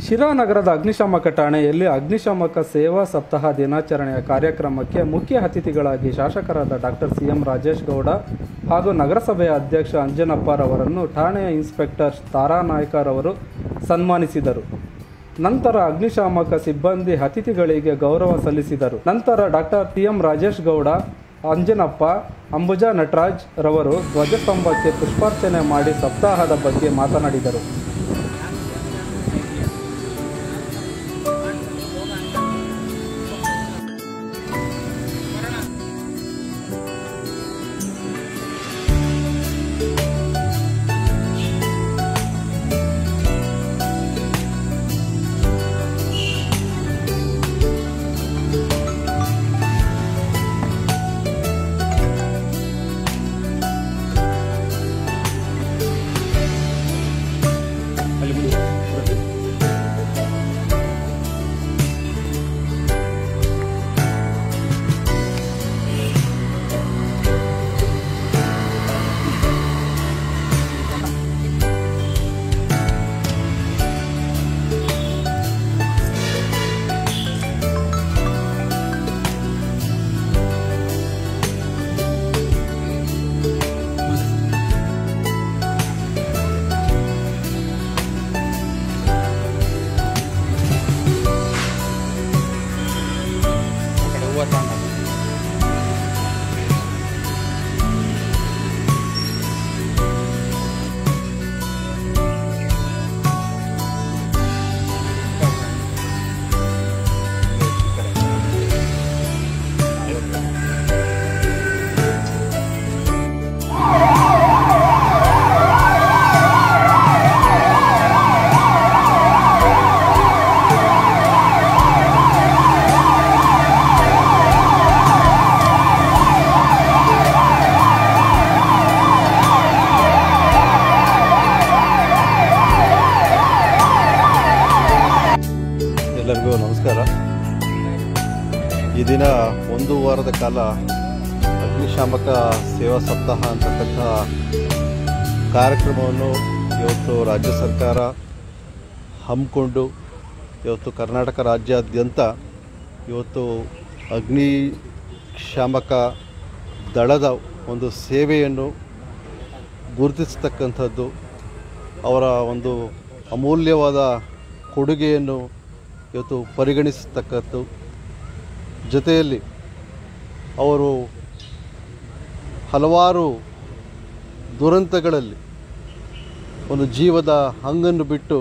ಶಿರಾ ನಗರದ ಅಗ್ನಿಶಾಮಕ ಠಾಣೆಯಲ್ಲಿ ಅಗ್ನಿಶಾಮಕ ಸೇವಾ ಸಪ್ತಾಹ ದಿನಾಚರಣೆಯ ಕಾರ್ಯಕ್ರಮಕ್ಕೆ ಮುಖ್ಯ ಅತಿಥಿಗಳಾಗಿ ಶಾಸಕರಾದ doctor C M Rajesh Gowda ಹಾಗೂ ನಗರಸಭೆಯ ಅಧ್ಯಕ್ಷ ಅಂಜನಪ್ಪರವರನ್ನು ಠಾಣೆಯ ಇನ್ಸ್ಪೆಕ್ಟರ್ ತಾರಾನಾಯ್ಕರವರು ಸನ್ಮಾನಿಸಿದರು ನಂತರ ಅಗ್ನಿಶಾಮಕ ಸಿಬ್ಬಂದಿ ಅತಿಥಿಗಳಿಗೆ ಗೌರವ ಸಲ್ಲಿಸಿದರು ನಂತರ doctor T M Rajesh Gowda Anjanappa Ambuja Nataraj ರವರು ಧ್ವಜಸ್ತಂಭಕ್ಕೆ ಪುಷ್ಪಾರ್ಚನೆ ಮಾಡಿ ಸಪ್ತಾಹದ ಬಗ್ಗೆ ಮಾತನಾಡಿದರು ಎಲ್ಲರಿಗೂ ನಮಸ್ಕಾರ ಈ ದಿನ ಒಂದು ವಾರದ ಕಾಲ ಅಗ್ನಿಶಾಮಕ ಸೇವಾ ಸಪ್ತಾಹ ಅಂತಕ್ಕಂಥ ಕಾರ್ಯಕ್ರಮವನ್ನು ಇವತ್ತು ರಾಜ್ಯ ಸರ್ಕಾರ ಹಮ್ಮಿಕೊಂಡು ಇವತ್ತು ಕರ್ನಾಟಕ ರಾಜ್ಯಾದ್ಯಂತ ಇವತ್ತು ಅಗ್ನಿಶಾಮಕ ದಳದ ಒಂದು ಸೇವೆಯನ್ನು ಗುರುತಿಸ್ತಕ್ಕಂಥದ್ದು ಅವರ ಒಂದು ಅಮೂಲ್ಯವಾದ ಕೊಡುಗೆಯನ್ನು ಇವತ್ತು ಪರಿಗಣಿಸತಕ್ಕದ್ದು ಜೊತೆಯಲ್ಲಿ ಅವರು ಹಲವಾರು ದುರಂತಗಳಲ್ಲಿ ಒಂದು ಜೀವದ ಹಂಗನ್ನು ಬಿಟ್ಟು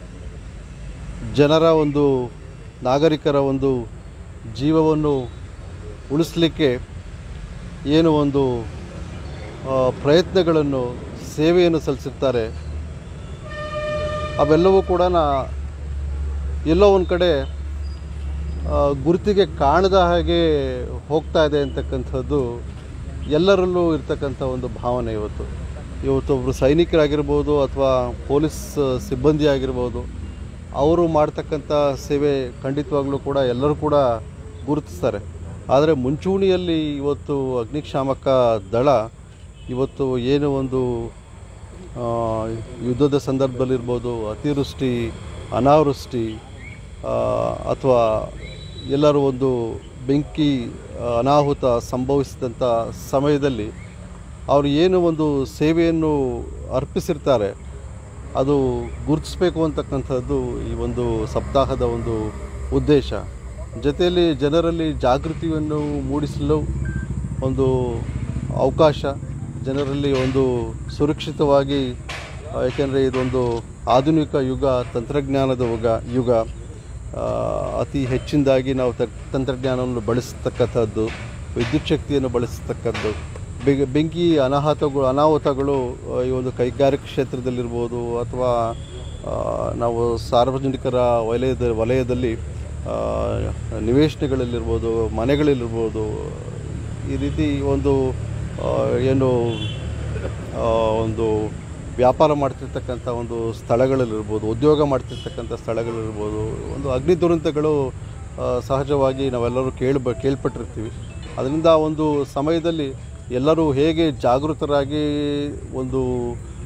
ಜನರ ಒಂದು ನಾಗರಿಕರ ಒಂದು ಜೀವವನ್ನು ಉಳಿಸಲಿಕ್ಕೆ ಏನು ಒಂದು ಆ, ಪ್ರಯತ್ನಗಳನ್ನು ಸೇವೆಯನ್ನು ಸಲ್ಲಿಸಿರ್ತಾರೆ ಅವೆಲ್ಲವೂ ಕೂಡ ನಾ ಎಲ್ಲೋ ಒಂದು ಕಡೆ ಆ, ಗುರುತಿಗೆ ಕಾಣದ ಹಾಗೆ ಹೋಗ್ತಾ ಇದೆ ಅಂತಕ್ಕಂಥದ್ದು ಎಲ್ಲರಲ್ಲೂ ಇರ್ತಕ್ಕಂಥ ಒಂದು ಭಾವನೆ ಇವತ್ತು ಇವತ್ತು ಒಬ್ಬರು ಸೈನಿಕರಾಗಿರ್ಬೋದು ಅಥವಾ ಪೊಲೀಸ್ ಸಿಬ್ಬಂದಿ ಆಗಿರ್ಬೋದು ಅವರು ಮಾಡ್ತಕ್ಕಂಥ ಸೇವೆ ಖಂಡಿತವಾಗ್ಲೂ ಕೂಡ ಎಲ್ಲರೂ ಕೂಡ ಗುರುತಿಸ್ತಾರೆ ಆದರೆ ಮುಂಚೂಣಿಯಲ್ಲಿ ಇವತ್ತು ಅಗ್ನಿಶಾಮಕ ದಳ ಇವತ್ತು ಏನು ಒಂದು ಆ, ಯುದ್ಧದ ಸಂದರ್ಭದಲ್ಲಿರ್ಬೋದು ಅತಿವೃಷ್ಟಿ ಅನಾವೃಷ್ಟಿ ಅಥವಾ ಎಲ್ಲರೂ ಒಂದು ಬೆಂಕಿ ಆ, ಅನಾಹುತ ಸಂಭವಿಸಿದಂಥ ಸಮಯದಲ್ಲಿ ಅವರು ಏನು ಒಂದು ಸೇವೆಯನ್ನು ಅರ್ಪಿಸಿರ್ತಾರೆ ಅದು ಗುರುತಿಸಬೇಕು ಅಂತಕ್ಕಂಥದ್ದು ಈ ಒಂದು ಸಪ್ತಾಹದ ಒಂದು ಉದ್ದೇಶ ಜೊತೆಯಲ್ಲಿ ಜನರಲ್ಲಿ ಜಾಗೃತಿಯನ್ನು ಮೂಡಿಸಲು ಒಂದು ಅವಕಾಶ ಜನರಲ್ಲಿ ಒಂದು ಸುರಕ್ಷಿತವಾಗಿ ಆ, ಏಕೆಂದರೆ ಇದೊಂದು ಆಧುನಿಕ ಯುಗ ತಂತ್ರಜ್ಞಾನದ ಯುಗ ಯುಗ ಆ, ಅತಿ ಹೆಚ್ಚಿನದಾಗಿ ನಾವು ತ ತಂತ್ರಜ್ಞಾನವನ್ನು ಬಳಸ್ತಕ್ಕಂಥದ್ದು ವಿದ್ಯುತ್ ಶಕ್ತಿಯನ್ನು ಬಳಸ್ತಕ್ಕದ್ದು ಬೆಂಕಿ ಬೆಂಕಿ ಅನಾಹುತಗಳು ಅನಾಹುತಗಳು ಆ, ಈ ಒಂದು ಕೈಗಾರಿಕಾ ಕ್ಷೇತ್ರದಲ್ಲಿರ್ಬೋದು ಅಥವಾ ಆ, ನಾವು ಸಾರ್ವಜನಿಕರ ವಲಯದ ವಲಯದಲ್ಲಿ ಆ, ನಿವೇಶನಗಳಲ್ಲಿರ್ಬೋದು ಮನೆಗಳಲ್ಲಿರ್ಬೋದು ಈ ರೀತಿ ಒಂದು ಆ, ಏನು ಆ, ಒಂದು ವ್ಯಾಪಾರ ಮಾಡ್ತಿರ್ತಕ್ಕಂಥ ಒಂದು ಸ್ಥಳಗಳಲ್ಲಿರ್ಬೋದು ಉದ್ಯೋಗ ಮಾಡ್ತಿರ್ತಕ್ಕಂಥ ಸ್ಥಳಗಳಿರ್ಬೋದು ಒಂದು ಅಗ್ನಿ ದುರಂತಗಳು ಆ, ಸಹಜವಾಗಿ ನಾವೆಲ್ಲರೂ ಕೇಳ್ಬ ಕೇಳ್ಪಟ್ಟಿರ್ತೀವಿ ಅದರಿಂದ ಒಂದು ಸಮಯದಲ್ಲಿ ಎಲ್ಲರೂ ಹೇಗೆ ಜಾಗೃತರಾಗಿ ಒಂದು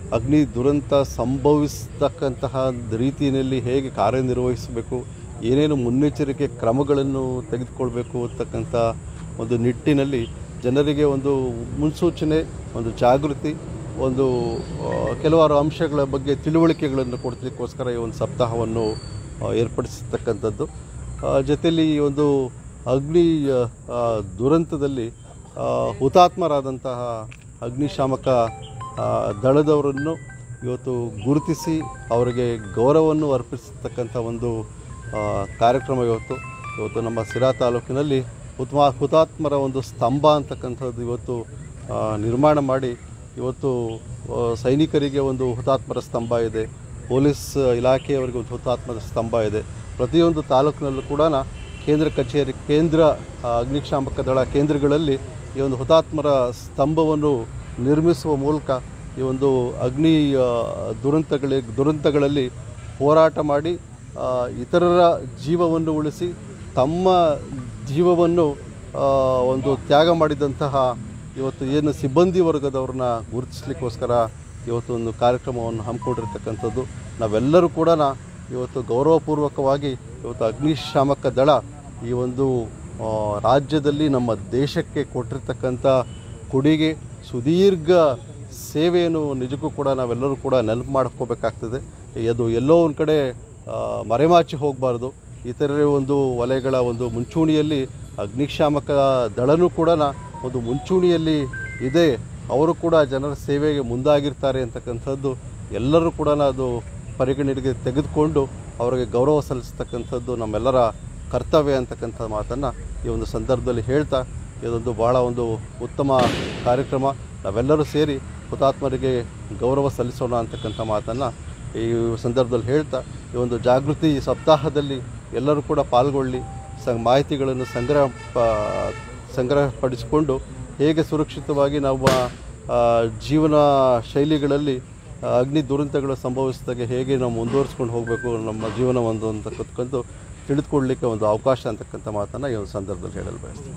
ಅಗ್ನಿ ದುರಂತ ಸಂಭವಿಸ್ತಕ್ಕಂತಹ ರೀತಿಯಲ್ಲಿ ಹೇಗೆ ಕಾರ್ಯನಿರ್ವಹಿಸಬೇಕು ಏನೇನು ಮುನ್ನೆಚ್ಚರಿಕೆ ಕ್ರಮಗಳನ್ನು ತೆಗೆದುಕೊಳ್ಬೇಕು ಅಂತಕ್ಕಂಥ ಒಂದು ನಿಟ್ಟಿನಲ್ಲಿ ಜನರಿಗೆ ಒಂದು ಮುನ್ಸೂಚನೆ ಒಂದು ಜಾಗೃತಿ ಒಂದು ಆ, ಕೆಲವಾರು ಅಂಶಗಳ ಬಗ್ಗೆ ತಿಳುವಳಿಕೆಗಳನ್ನು ಕೊಡಲಿಕ್ಕೋಸ್ಕರ ಈ ಒಂದು ಸಪ್ತಾಹವನ್ನು ಆ, ಏರ್ಪಡಿಸತಕ್ಕಂಥದ್ದು ಆ, ಜೊತೆಯಲ್ಲಿ ಈ ಒಂದು ಅಗ್ನಿ ಆ, ಆ, ದುರಂತದಲ್ಲಿ ಆ, ಹುತಾತ್ಮರಾದಂತಹ ಅಗ್ನಿಶಾಮಕ ಆ, ದಳದವರನ್ನು ಇವತ್ತು ಗುರುತಿಸಿ ಅವರಿಗೆ ಗೌರವವನ್ನು ಅರ್ಪಿಸತಕ್ಕಂಥ ಒಂದು ಆ, ಕಾರ್ಯಕ್ರಮ ಇವತ್ತು ಇವತ್ತು ನಮ್ಮ ಸಿರಾ ತಾಲೂಕಿನಲ್ಲಿ ಹುತ್ಮಾ ಹುತಾತ್ಮರ ಒಂದು ಸ್ತಂಭ ಅಂತಕ್ಕಂಥದ್ದು ಇವತ್ತು ಆ, ನಿರ್ಮಾಣ ಮಾಡಿ ಇವತ್ತು ಆ, ಸೈನಿಕರಿಗೆ ಒಂದು ಹುತಾತ್ಮರ ಸ್ತಂಭ ಇದೆ ಪೊಲೀಸ್ ಇಲಾಖೆಯವರಿಗೆ ಒಂದು ಹುತಾತ್ಮರ ಸ್ತಂಭ ಇದೆ ಪ್ರತಿಯೊಂದು ತಾಲೂಕಿನಲ್ಲೂ ಕೂಡ ಕೇಂದ್ರ ಕಚೇರಿ ಕೇಂದ್ರ ಆ, ಅಗ್ನಿಶಾಮಕ ದಳ ಕೇಂದ್ರಗಳಲ್ಲಿ ಈ ಒಂದು ಹುತಾತ್ಮರ ಸ್ತಂಭವನ್ನು ನಿರ್ಮಿಸುವ ಮೂಲಕ ಈ ಒಂದು ಅಗ್ನಿ ಆ, ದುರಂತಗಳಿಗೆ ದುರಂತಗಳಲ್ಲಿ ಹೋರಾಟ ಮಾಡಿ ಆ, ಇತರರ ಜೀವವನ್ನು ಉಳಿಸಿ ತಮ್ಮ ಜೀವವನ್ನು ಆ, ಒಂದು ತ್ಯಾಗ ಮಾಡಿದಂತಹ ಇವತ್ತು ಏನು ಸಿಬ್ಬಂದಿ ವರ್ಗದವ್ರನ್ನ ಗುರುತಿಸ್ಲಿಕ್ಕೋಸ್ಕರ ಇವತ್ತು ಒಂದು ಕಾರ್ಯಕ್ರಮವನ್ನು ಹಮ್ಮಿಕೊಂಡಿರ್ತಕ್ಕಂಥದ್ದು ನಾವೆಲ್ಲರೂ ಕೂಡ ಇವತ್ತು ಗೌರವಪೂರ್ವಕವಾಗಿ ಇವತ್ತು ಅಗ್ನಿಶಾಮಕ ದಳ ಈ ಒಂದು ಆ, ರಾಜ್ಯದಲ್ಲಿ ನಮ್ಮ ದೇಶಕ್ಕೆ ಕೊಟ್ಟಿರ್ತಕ್ಕಂಥ ಕೊಡುಗೆ ಸುದೀರ್ಘ ಸೇವೆಯನ್ನು ನಿಜಕ್ಕೂ ಕೂಡ ನಾವೆಲ್ಲರೂ ಕೂಡ ನೆನಪು ಮಾಡ್ಕೋಬೇಕಾಗ್ತದೆ ಅದು ಎಲ್ಲೋ ಒಂದು ಕಡೆ ಆ, ಮರೆಮಾಚಿ ಹೋಗಬಾರ್ದು ಇತರೆ ಒಂದು ವಲಯಗಳ ಒಂದು ಮುಂಚೂಣಿಯಲ್ಲಿ ಅಗ್ನಿಶಾಮಕ ದಳನೂ ಕೂಡ ಒಂದು ಮುಂಚೂಣಿಯಲ್ಲಿ ಇದೆ ಅವರು ಕೂಡ ಜನರ ಸೇವೆಗೆ ಮುಂದಾಗಿರ್ತಾರೆ ಅಂತಕ್ಕಂಥದ್ದು ಎಲ್ಲರೂ ಕೂಡ ಅದು ಪರಿಗಣನೆಗೆ ತೆಗೆದುಕೊಂಡು ಅವರಿಗೆ ಗೌರವ ಸಲ್ಲಿಸ್ತಕ್ಕಂಥದ್ದು ನಮ್ಮೆಲ್ಲರ ಕರ್ತವ್ಯ ಅಂತಕ್ಕಂಥ ಮಾತನ್ನು ಈ ಒಂದು ಸಂದರ್ಭದಲ್ಲಿ ಹೇಳ್ತಾ ಇದೊಂದು ಭಾಳ ಒಂದು ಉತ್ತಮ ಕಾರ್ಯಕ್ರಮ ನಾವೆಲ್ಲರೂ ಸೇರಿ ಹುತಾತ್ಮರಿಗೆ ಗೌರವ ಸಲ್ಲಿಸೋಣ ಅಂತಕ್ಕಂಥ ಮಾತನ್ನು ಈ ಸಂದರ್ಭದಲ್ಲಿ ಹೇಳ್ತಾ ಈ ಒಂದು ಜಾಗೃತಿ ಸಪ್ತಾಹದಲ್ಲಿ ಎಲ್ಲರೂ ಕೂಡ ಪಾಲ್ಗೊಳ್ಳಿ ಸ ಮಾಹಿತಿಗಳನ್ನು ಸಂಗ್ರಹ ಪ- ಸಂಗ್ರಹಪಡಿಸಿಕೊಂಡು ಹೇಗೆ ಸುರಕ್ಷಿತವಾಗಿ ನಾವು ಆ, ಜೀವನ ಶೈಲಿಗಳಲ್ಲಿ ಆ, ಅಗ್ನಿ ದುರಂತಗಳು ಸಂಭವಿಸಿದಾಗ ಹೇಗೆ ನಾವು ಮುಂದುವರಿಸ್ಕೊಂಡು ಹೋಗಬೇಕು ನಮ್ಮ ಜೀವನ ಒಂದು ಅಂತ ಕೂತ್ಕೊಂಡು ತಿಳಿದುಕೊಳ್ಳಲಿಕ್ಕೆ ಒಂದು ಅವಕಾಶ ಅಂತಕ್ಕಂಥ ಮಾತನ್ನು ಈ ಒಂದು ಸಂದರ್ಭದಲ್ಲಿ ಹೇಳಲು ಬಯಸ್ತೀನಿ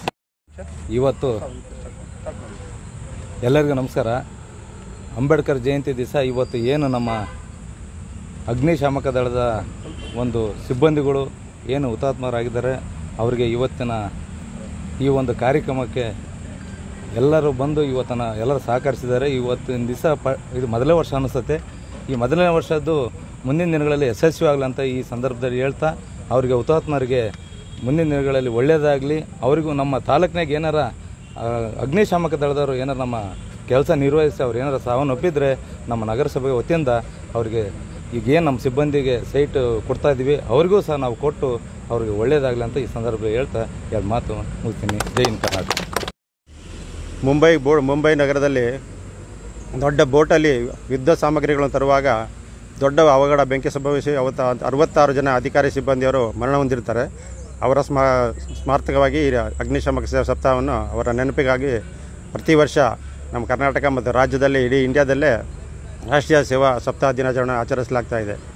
ಇವತ್ತು ಎಲ್ಲರಿಗೂ ನಮಸ್ಕಾರ ಅಂಬೇಡ್ಕರ್ ಜಯಂತಿ ದಿವಸ ಇವತ್ತು ಏನು ನಮ್ಮ ಅಗ್ನಿಶಾಮಕ ದಳದ ಒಂದು ಸಿಬ್ಬಂದಿಗಳು ಏನು ಹುತಾತ್ಮರಾಗಿದ್ದಾರೆ ಅವರಿಗೆ ಇವತ್ತಿನ ಈ ಒಂದು ಕಾರ್ಯಕ್ರಮಕ್ಕೆ ಎಲ್ಲರೂ ಬಂದು ಇವತ್ತನ ಎಲ್ಲರೂ ಸಹಕರಿಸಿದ್ದಾರೆ ಇವತ್ತಿನ ದಿವಸ ಪ ಇದು ಮೊದಲನೇ ವರ್ಷ ಅನಿಸುತ್ತೆ ಈ ಮೊದಲನೇ ವರ್ಷದ್ದು ಮುಂದಿನ ದಿನಗಳಲ್ಲಿ ಯಶಸ್ವಿ ಆಗಲಿ ಅಂತ ಈ ಸಂದರ್ಭದಲ್ಲಿ ಹೇಳ್ತಾ ಅವರಿಗೆ ಹುತಾತ್ಮರಿಗೆ ಮುಂದಿನ ದಿನಗಳಲ್ಲಿ ಒಳ್ಳೆಯದಾಗಲಿ ಅವರಿಗೂ ನಮ್ಮ ತಾಲೂಕಿನಾಗ ಏನಾರ ಆ, ಅಗ್ನಿಶಾಮಕ ದಳದವರು ಏನಾರು ನಮ್ಮ ಕೆಲಸ ನಿರ್ವಹಿಸಿ ಅವ್ರು ಏನಾರು ಸಾವನ್ನಪ್ಪಿದ್ರೆ ನಮ್ಮ ನಗರಸಭೆ ವತಿಯಿಂದ ಅವರಿಗೆ ಈಗ ಏನು ನಮ್ಮ ಸಿಬ್ಬಂದಿಗೆ ಸೈಟ್ ಕೊಡ್ತಾ ಇದ್ದೀವಿ ಅವ್ರಿಗೂ ಸಹ ನಾವು ಕೊಟ್ಟು ಅವ್ರಿಗೆ ಒಳ್ಳೆಯದಾಗಲಿ ಅಂತ ಈ ಸಂದರ್ಭದಲ್ಲಿ ಹೇಳ್ತಾ ಎರಡು ಮಾತು ಮುಗಿಸ್ತೀನಿ ಜೈ ಹಿಂದ್ ಕರ್ನಾಟಕ ಮುಂಬೈ ಬೋ ಮುಂಬೈ ನಗರದಲ್ಲಿ ದೊಡ್ಡ ಬೋಟಲ್ಲಿ ಯುದ್ಧ ಸಾಮಗ್ರಿಗಳನ್ನು ತರುವಾಗ ದೊಡ್ಡ ಅವಘಡ ಬೆಂಕಿ ಸಂಭವಿಸಿ ಅವತ್ತು ಅರವತ್ತಾರು ಜನ ಅಧಿಕಾರಿ ಸಿಬ್ಬಂದಿಯವರು ಮರಣ ಹೊಂದಿರ್ತಾರೆ ಅವರ ಸ್ಮಾ ಸ್ಮಾರಕವಾಗಿ ಈ ಅಗ್ನಿಶಾಮಕ ಸೇವಾ ಸಪ್ತಾಹವನ್ನು ಅವರ ನೆನಪಿಗಾಗಿ ಪ್ರತಿ ವರ್ಷ ನಮ್ಮ ಕರ್ನಾಟಕ ಮತ್ತು ರಾಜ್ಯದಲ್ಲಿ ಇಡೀ ಇಂಡಿಯಾದಲ್ಲೇ ರಾಷ್ಟ್ರೀಯ ಸೇವಾ ಸಪ್ತಾಹ ದಿನಾಚರಣೆ ಆಚರಿಸಲಾಗ್ತಾ ಇದೆ